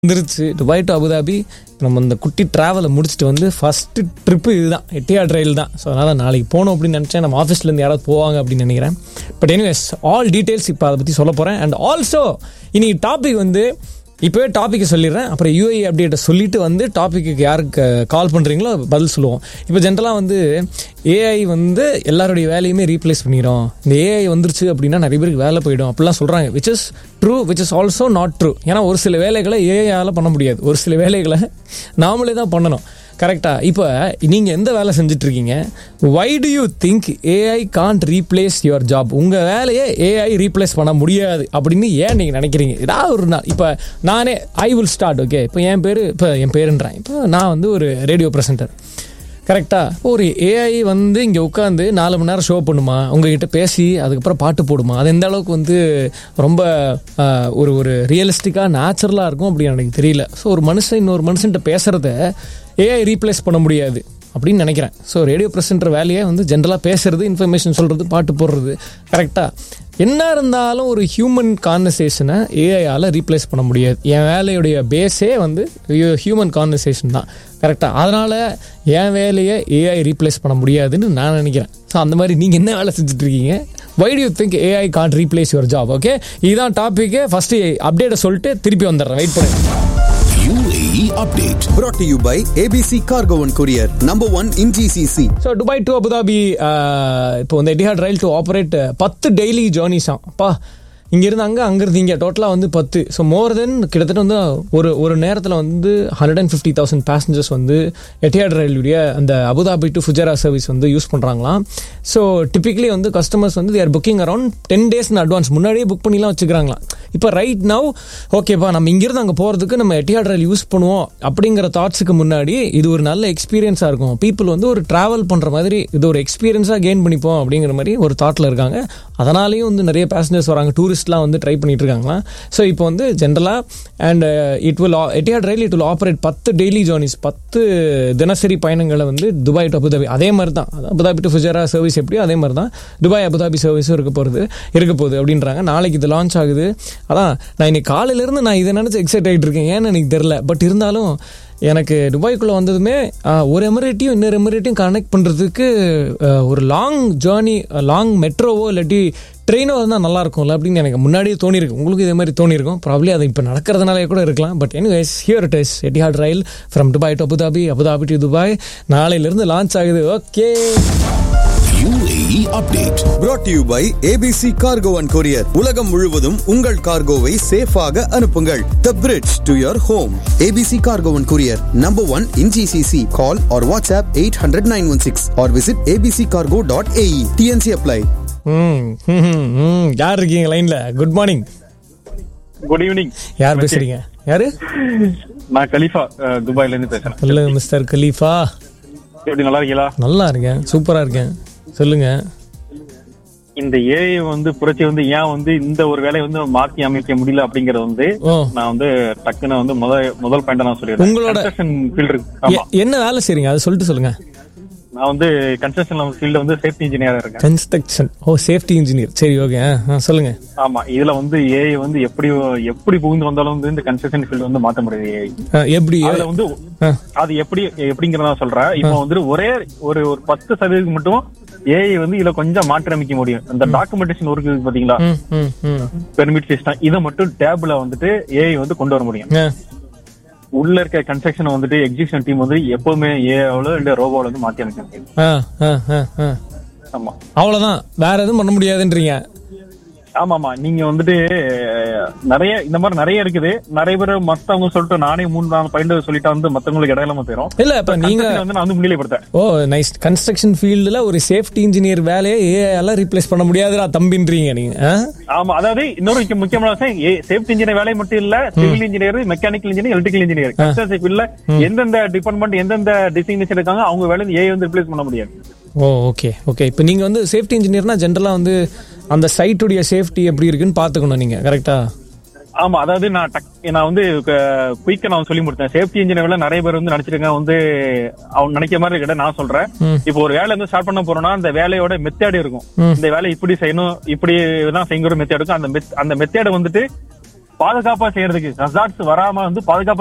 வந்துருச்சு Dubai to Abu Dhabi நம்ம இந்த குட்டி ட்ராவலை முடிச்சுட்டு வந்து ஃபஸ்ட்டு ட்ரிப்பு இதுதான் எட்டியாட் ரயில் தான் ஸோ அதனால் நாளைக்கு போகணும் அப்படின்னு நினச்சேன் நம்ம ஆஃபீஸ்லேருந்து யாராவது போவாங்க அப்படின்னு நினைக்கிறேன் பட் எனிவேஸ் ஆல் டீட்டெயில்ஸ் இப்போ அதை பற்றி சொல்ல போகிறேன் அண்ட் ஆல்சோ இன்னைக்கு டாபிக் வந்து இப்போவே டாப்பிக்கை சொல்லிடுறேன் அப்புறம் யூஐ அப்டேட்டை சொல்லிட்டு வந்து டாப்பிக்கு யாருக்கு கால் பண்ணுறீங்களோ பதில் சொல்லுவோம் இப்போ ஜென்ரலாக வந்து ஏஐ வந்து எல்லாருடைய வேலையுமே ரீப்ளேஸ் பண்ணிடும் இந்த ஏஐ வந்துருச்சு அப்படின்னா நிறைய பேருக்கு வேலை போயிடும் அப்படிலாம் சொல்கிறாங்க which is true which is also not true ஏன்னா ஒரு சில வேலைகளை ஏஐயால் பண்ண முடியாது ஒரு சில வேலைகளை நாமளே தான் பண்ணணும் கரெக்டா இப்போ நீங்கள் எந்த வேலை செஞ்சுட்டு இருக்கீங்க why do you think AI can't replace your job உங்கள் வேலையை ஏஐ ரீப்ளேஸ் பண்ண முடியாது அப்படின்னு ஏன் நீங்கள் நினைக்கிறீங்க ஏதாவது ஒரு நாள் இப்போ நானே ஐ வில் ஸ்டார்ட் ஓகே இப்போ என் பேர் இப்போ என் பேருன்றேன் இப்போ நான் வந்து ஒரு ரேடியோ ப்ரெசென்டர் கரெக்டாக ஒரு ஏஐ வந்து இங்கே உட்காந்து நாலு மணி நேரம் ஷோ பண்ணுமா உங்ககிட்ட பேசி அதுக்கப்புறம் பாட்டு போடுமா அது எந்த அளவுக்கு வந்து ரொம்ப ஆஹ், ஒரு ஒரு ரியலிஸ்டிக்காக நேச்சுரலாக இருக்கும் அப்படின்னு எனக்கு தெரியல ஸோ ஒரு மனுஷன் இன்னொரு மனுஷன்ட்ட பேசுகிறத ஏஐ ரீப்ளேஸ் பண்ண முடியாது அப்படின்னு நினைக்கிறேன் ஸோ ரேடியோ ப்ரெசென்டர் வேலையை வந்து ஜென்ரலாக பேசுறது இன்ஃபர்மேஷன் சொல்கிறது பாட்டு போடுறது கரெக்டாக என்ன இருந்தாலும் ஒரு ஹியூமன் கான்வர்சேஷனை ஏஐயால் ரீப்ளேஸ் பண்ண முடியாது என் வேலையுடைய பேஸே வந்து ஹியூமன் கான்வர்சேஷன் தான் கரெக்டாக அதனால் என் வேலையை ஏஐ ரீப்ளேஸ் பண்ண முடியாதுன்னு நான் நினைக்கிறேன் ஸோ அந்த மாதிரி நீங்கள் என்ன வேலை செஞ்சுட்டு இருக்கீங்க why do you think AI can't replace your job okay இதுதான் டாப்பிக்கு ஃபஸ்ட்டு அப்டேட்டை சொல்லிட்டு திருப்பி வந்துடுறேன் வெயிட் பண்ணுங்க UAE update. brought to you by ABC Cargo and Courier, number one in GCC. So Dubai to Abu Dhabi இப்போ வந்து Etihad rail to operate பத்து daily ஜேர்னிஸாம் அப்பா இங்கேருந்து அங்கே அங்கேருந்து இங்கே டோட்டலாக வந்து பத்து ஸோ மோர் தென் கிட்டத்தட்ட வந்து ஒரு ஒரு நேரத்தில் வந்து hundred and fifty thousand passengers வந்து எட்டிஹாட் ரயிலுடைய அந்த அபுதாபி டு ஃபுஜரா சர்வீஸ் வந்து யூஸ் பண்ணுறாங்களாம் ஸோ டிப்பிக்கலி வந்து கஸ்டமர்ஸ் வந்து their booking around ten days in advance முன்னாடியே புக் பண்ணிலாம் வச்சுக்கிறாங்களாம் இப்போ ரைட் நவ் ஓகேப்பா நம்ம இங்கிருந்து அங்கே போகிறதுக்கு நம்ம எட்டிஹாட் ரயில் யூஸ் பண்ணுவோம் அப்படிங்கிற தாட்ஸுக்கு முன்னாடி இது ஒரு நல்ல எக்ஸ்பீரியன்ஸாக இருக்கும் பீப்புள் வந்து ஒரு ட்ராவல் பண்ணுற மாதிரி இது ஒரு எக்ஸ்பீரியன்ஸாக கெயின் பண்ணிப்போம் அப்படிங்கிற மாதிரி ஒரு தாட்டில் இருக்காங்க அதனாலேயும் வந்து நிறைய பேசஞ்சர்ஸ் வராங்க டூரிஸ்ட்லாம் வந்து ட்ரை பண்ணிட்டு இருக்காங்களாம் ஸோ இப்போ வந்து ஜென்ரலாக and it will Etihad rail it will operate பத்து டெய்லி ஜேர்னிஸ் பத்து தினசரி பயணங்களை வந்து துபாய் டு அபுதாபி அதே மாதிரி தான் அதான் அபுதாபி டு ஃபுஜரா சர்வீஸ் எப்படியோ அதே மாதிரி தான் துபாய் அபுதாபி சர்வீஸும் இருக்க போகிறது இருக்க போகுது அப்படின்றாங்க நாளைக்கு இது லான்ச் ஆகுது அதான் நான் இன்னைக்கு காலையிலேருந்து நான் இதை நினச்சி எக்ஸைட் ஆகிட்டு இருக்கேன் ஏன்னு எனக்கு தெரில பட் இருந்தாலும் எனக்கு துபாய்க்குள்ளே வந்ததுமே ஆஹ், ஒரு எமிரேட்டையும் இன்னொரு எமிரேட்டையும் கனெக்ட் பண்ணுறதுக்கு ஒரு லாங் ஜேர்னி லாங் மெட்ரோவோ இல்லாட்டி ட்ரெயினோ இருந்தால் நல்லா இருக்கும்ல அப்படின்னு எனக்கு முன்னாடியே தோணியிருக்கு உங்களுக்கு இதே மாதிரி தோணியிருக்கும் ப்ராப்ளி அது இப்போ நடக்கிறதுனாலே கூட இருக்கலாம் but anyways here it is Etihad rail from Dubai to Abu Dhabi Abu Dhabi to Dubai நாளையிலேருந்து லான்ச் ஆகுது okay UAE update. brought to you by ABC Cargo and Courier. உலகம் முழுவதும் உங்கள் கார்கோவை சேஃபாக அனுப்புங்கள் The bridge to your home. ABC Cargo and Courier, number one in GCC. Call or WhatsApp 800-916 or visit abccargo.ae. TNC apply. ம் ம், ம், ம். யார் இருக்கீங்க லைனில் குட் மார்னிங் குட் ஈவினிங் யார் பேசுறீங்க யாரு நான் கலீஃபா அஹ், துபாயில இருந்து பேசுறேன் ஹலோ மிஸ்டர் கலீஃபா எப்படி நல்லா இருக்கீங்களா நல்லா இருக்கேன் சூப்பரா இருக்கேன் சொல்லுங்க இந்த ஏஐ வந்து புரட்சி வந்து ஏன் வந்து இந்த ஒரு வேலையை வந்து மாத்தி அமைக்க முடியல அப்படிங்கறது வந்து ஓ நான் வந்து டக்குன்னு வந்து முதல் முதல் பாயிண்ட் நான் சொல்லிடுறேன் உங்களோட- கன்ஸ்ட்ரக்ஷன் ஃபீல்டு இருக்கு ஆமா எ- என்ன வேலை செய்றீங்க அதை சொல்லிட்டு சொல்லுங்க நான் வந்து கன்ஸ்ட்ரக்ஷன் ஃபீல்ட்ல வந்து சேஃப்டி இன்ஜினியரா இருக்கேன் கன்ஸ்ட்ரக்ஷன் ஓ சேஃப்டி இன்ஜினியர் சரி ஓகே சொல்லுங்க ஆமா இதுல வந்து ஏஐ வந்து எப்படி எப்படி புகுந்து வந்தாலும் வந்து இந்த கன்ஸ்ட்ரக்ஷன் ஃபீல்டு வந்து மாத்த முடியாது ஏஐ ஆ, எப்படி அதுல வந்து ஆ, அது எப்படி எப்படிங்கறத சொல்றேன் இப்போ வந்து ஒரே ஒரு ஒரு பத்து சதவீதம் மட்டும் ஏஐ வந்து இதுல கொஞ்சம் மாற்றி அமைக்க முடியும் இந்த டாக்குமெண்டேஷன் ஒர்க் இருக்கு பாத்தீங்களா ம், ம், ம். பெர்மிட் சிஸ்டம் இதை மட்டும் டேப்ல வந்துட்டு ஏஐ வந்து கொண்டு வர முடியும் ஆ, உள்ள இருக்க கன்ஸ்ட்ரக்ஷன் வந்துட்டு எக்ஸிக்யூஷன் டீம் வந்து எப்பவுமே ஏஐல இல்ல ரோபோல வந்து மாத்தி அமைக்க முடியும் ஆ, ஆ, ஆ, ஆ. ஆமா அவ்வளவுதான் வேற எதுவும் பண்ண முடியாதுன்றீங்க ஆமா ஆமா நீங்க வந்துட்டு அஹ், நிறைய இந்த மாதிரி நிறைய இருக்குது நிறைய பேர் மத்தவங்க சொல்லிட்டு நானே மூணு நாலு பாயிண்ட் சொல்லிட்டா வந்து மத்தவங்களுக்கு இடையிலாம போயிரும் இல்ல இப்ப நீங்க Construction வந்து நான் வந்து முன்னிலைப்படுத்தேன் ஓ நைஸ் கன்ஸ்ட்ரக்ஷன் ஃபீல்டுல ஒரு சேஃப்டி இன்ஜினியர் வேலையை ஏஐ ரீப்ளேஸ் பண்ண முடியாதுடா தம்பின்றீங்க நீங்க ஆ? ஆமா அதாவது இன்னொரு முக்கிய- முக்கியமான விஷயம் சேஃப்டி இன்ஜினியர் வேலை மட்டும் இல்ல civil engineer mechanical engineer electrical engineer construction ஃபீல்ட்ல எந்தெந்த டிபார்ட்மெண்ட் எந்தெந்த டிசைன் இருக்காங்க அவங்க வேலை ஏஐ வந்து ரிப்ளேஸ் பண்ண முடியாது ஓ ஓகே ஓகே இப்போ நீங்கள் வந்து சேஃப்டி இன்ஜினியர்னா ஜென்ரலாக வந்து அந்த சைட்டுடைய சேஃப்டி எப்படி இருக்குன்னு பார்த்துக்கணும் நீங்கள் கரெக்டா ஆமா அதாவது நான் டக் நான் வந்து குயிக்கா நான் சொல்லி முடித்தேன் சேஃப்டி இன்ஜினியர்ல நிறைய பேர் வந்து நினைச்சிருக்காங்க வந்து அவங்க நினைக்கிற மாதிரி கிட்ட நான் சொல்றேன் இப்போ ஒரு வேலை வந்து ஸ்டார்ட் பண்ண போறோம்னா அந்த வேலையோட மெத்தேடு இருக்கும் இந்த வேலை இப்படி செய்யணும் இப்படி தான் செய்யுங்கிற மெத்தேடு இருக்கும் அந்த meth- அந்த மெத்தேடு வந்துட்டு பாதுகாப்பா செய்யறதுக்கு ஹசார்ட்ஸ் வராம வந்து பாதுகாப்பா